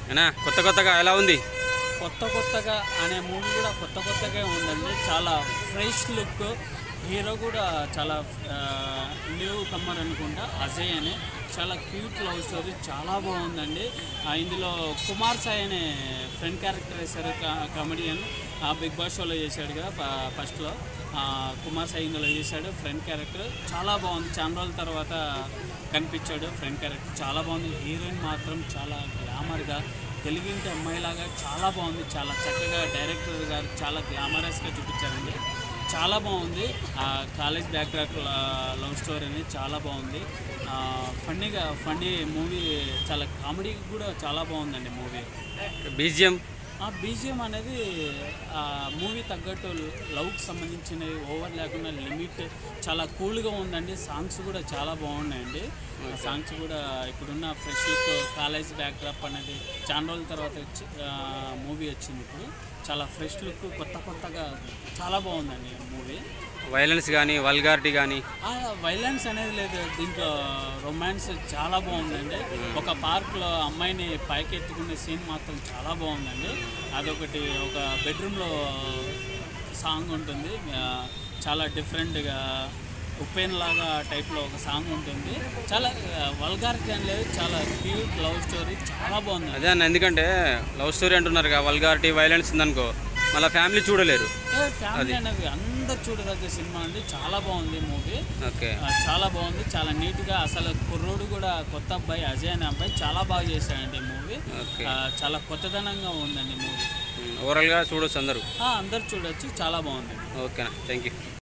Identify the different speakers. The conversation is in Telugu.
Speaker 1: అన్నా కొత్త కొత్తగా ఎలా ఉంది
Speaker 2: కొత్త కొత్తగా అనే మూవీ కూడా కొత్త కొత్తగా ఉందండి చాలా ఫ్రెష్ లుక్ హీరో కూడా చాలా న్యూ కమ్మర్ అనుకుంటా అజయ్ అని చాలా క్యూట్ లవ్ స్టోరీ చాలా బాగుందండి ఆ, ఇందులో కుమార్ సాయి అనే ఫ్రెండ్ క్యారెక్టర్ వేశారు కామెడియన్ బిగ్ బాస్ షోలో చేశాడు కదా ఫ- ఫస్ట్లో ఆ, కుమార్ సాయి ఇందులో చేశాడు ఫ్రెండ్ క్యారెక్టర్ చాలా బాగుంది చాలా రోజుల తర్వాత కనిపించాడు ఫ్రెండ్ క్యారెక్టర్ చాలా బాగుంది హీరోయిన్ మాత్రం చాలా గ్లామర్గా తెలుగింటి అమ్మాయిలాగా చాలా బాగుంది చాలా చక్కగా డైరెక్టర్ గారు చాలా గ్లామరస్గా చూపించారండి చాలా బాగుంది ఆ కాలేజ్ బ్యాక్డ్రాప్ లవ్ స్టోరీ అనేది చాలా బాగుంది ఆ, ఫన్నీగా ఫన్నీ మూవీ చాలా కామెడీ కూడా చాలా బాగుందండి మూవీ
Speaker 1: బీజిఎం
Speaker 2: ఆ బీజిఎం అనేది ఆ మూవీ తగ్గట్టు లవ్కి సంబంధించినవి ఓవర్ లేకుండా లిమిట్ చాలా కూల్గా ఉందండి సాంగ్స్ కూడా చాలా బాగున్నాయండి ఆ సాంగ్స్ కూడా ఇప్పుడున్న ఫ్రెష్ లుక్ కాలేజ్ బ్యాక్డ్రాప్ అనేది చాలా రోజుల తర్వాత వచ్చి మూవీ వచ్చింది ఇప్పుడు చాలా ఫ్రెష్ లుక్ కొత్త కొత్తగా చాలా బాగుందండి మూవీ
Speaker 1: వైలెన్స్ కానీ వల్గారిటీ కానీ
Speaker 2: ఆ వైలెన్స్ అనేది లేదు దీంట్లో రొమాన్స్ చాలా బాగుందండి ఒక పార్క్లో అమ్మాయిని పైకి ఎత్తుకునే సీన్ మాత్రం చాలా బాగుందండి అదొకటి ఒక బెడ్రూమ్లో సాంగ్ ఉంటుంది ఆ, చాలా డిఫరెంట్గా ఉప్పేన్ లాగా టైప్లో ఒక సాంగ్ ఉంటుంది చాలా వల్గారిటీ అని లేదు చాలా క్యూట్ లవ్ స్టోరీ చాలా బాగుంది
Speaker 1: అదే అన్న ఎందుకంటే లవ్ స్టోరీ అంటున్నారు కదా వల్గారిటీ వైలెన్స్ ఉందనుకో మళ్ళీ ఫ్యామిలీ చూడలేరు
Speaker 2: ఫ్యామిలీ అనేది అందరు చూడదగ్గ సినిమా అండి చాలా బాగుంది మూవీ
Speaker 1: ఓకే
Speaker 2: ఆ, చాలా బాగుంది చాలా నీట్గా అసలు కుర్రోడు కూడా కొత్త అబ్బాయి అజయ్ అనే అబ్బాయి చాలా బాగా చేశాడండి మూవీ
Speaker 1: ఓకే
Speaker 2: ఆ, చాలా కొత్తదనంగా ఉందండి మూవీ
Speaker 1: ఓవరాల్గా చూడొచ్చు అందరూ
Speaker 2: అందరు చూడొచ్చు చాలా బాగుంది
Speaker 1: ఓకేనా థ్యాంక్ యూ